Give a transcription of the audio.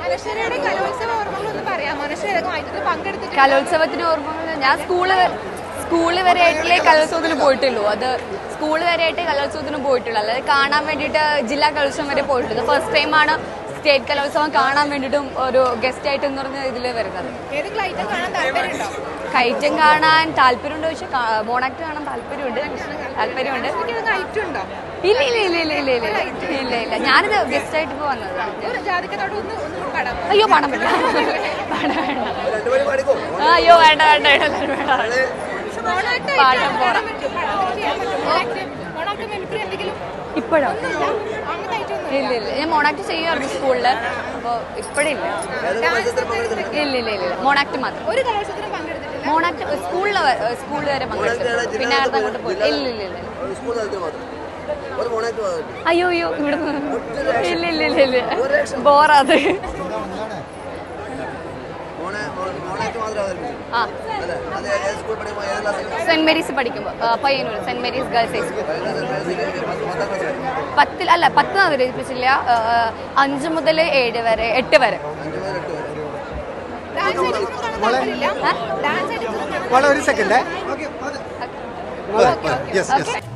മനശ്ശേരിയുടെ കലോത്സവ ഓർമ്മകളൊന്ന് പറയാം മനശ്ശേരിയൊക്കെ വായിച്ചത് പങ്കെടുത്തിട്ട് കലോത്സവത്തിന് ഓർമ്മകൾ ഞാൻ സ്കൂള് സ്കൂള് വരെ ആയിട്ടേ കലോത്സവത്തിന് പോയിട്ടുള്ളൂ അത് സ്കൂൾ വരെ ആയിട്ട് കലോത്സവത്തിന് പോയിട്ടുള്ളൂ അല്ലാതെ കാണാൻ വേണ്ടിയിട്ട് ജില്ലാ കലോത്സവം വരെ പോയിട്ടുള്ളൂ ഫസ്റ്റ് ടൈമാണ് സ്റ്റേറ്റ് കലോത്സവം കാണാൻ വേണ്ടിയിട്ടും ഒരു ഗസ്റ്റ് ആയിട്ട് എന്ന് പറഞ്ഞ ഇതിൽ വരുന്നത് ഏതെങ്കിലും ഐറ്റം കാണാൻ താല്പര്യമുണ്ടോ കയറ്റം കാണാൻ താല്പര്യമുണ്ടോ ചോദിച്ചാൽ മോണാക്ട് കാണാൻ താല്പര്യമുണ്ട് താല്പര്യമുണ്ട് ഏതെങ്കിലും ഐറ്റം ഉണ്ടോ ഇല്ല ഇല്ല ഇല്ല ഇല്ല ഇല്ല ഇല്ല ഇല്ല ഇല്ല ഞാനിത് ഗസ്റ്റ് ആയിട്ട് ഇപ്പോൾ വന്നത് ഒരു ജാതിക്കത്തോട് ഒന്ന് ഒന്ന് പടം അയ്യോ പണം വേണ്ട പണം വേണ്ട ആ, അയ്യോ വേണ്ട വേണ്ട വേണ്ട വേണ്ട പക്ഷെ മോണാക്ട് പാടാൻ പോണം. മോണാക്ട് മെമിക്രി എന്തെങ്കിലും ഇപ്പോഴോ ഒന്നുമില്ല അങ്ങനത്തെ ഐറ്റം ഒന്നും ഇല്ല ഇല്ല ഞാൻ മോണാക്ട് ചെയ്യുമായിരുന്നു സ്കൂളിൽ അപ്പോൾ ഇപ്പോഴില്ല ഇല്ല ഇല്ല ഇല്ല മോണാക്ട് മാത്രം ഒരു കലോത്സവത്തിനും പങ്കെടുത്തിട്ടില്ല മോണാക്ട് സ്കൂളിൽ സ്കൂളിൽ വരെ പങ്കെടുത്തു പിന്നെ അടുത്ത് അങ്ങോട്ട് പോയി ഇല്ല ഇല്ല ഇല്ല സ്കൂൾ തലത്തിൽ മാത്രം ഒരു മോണാക്ട് വന്നിട്ട് അയ്യോ അയ്യോ ഇവിടെ ഇല്ല ഇല്ല ഇല്ല ഇല്ല ബോറാത് മോണെ മോണാക്ട് മാത്രം അവതരിപ്പിച്ചു ആ അല്ലേ അത് ഏത് സ്കൂൾ പഠിക്കുമ്പോൾ ഏത് ക്ലാസ്സിൽ സെന്റ് മേരീസ് പഠിക്കുമ്പോൾ Payyanur saint Mary's girls high school പത്താം ക്ലാസ്സിൽ പത്തിൽ അല്ല പത്ത് അവതരിപ്പിച്ചില്ല ആ, അഞ്ച് മുതൽ ഏഴ് വരെ എട്ട് വരെ അഞ്ച് മുതൽ എട്ട് വരെ ഡാൻസ് ഐറ്റംസ് കാണാൻ താല്പര്യമില്ല ഡാൻസ് ഐറ്റംസ് കാണാൻ വളരെ ഒരു സെക്കൻഡ് ഓക്കെ യെസ് യെസ്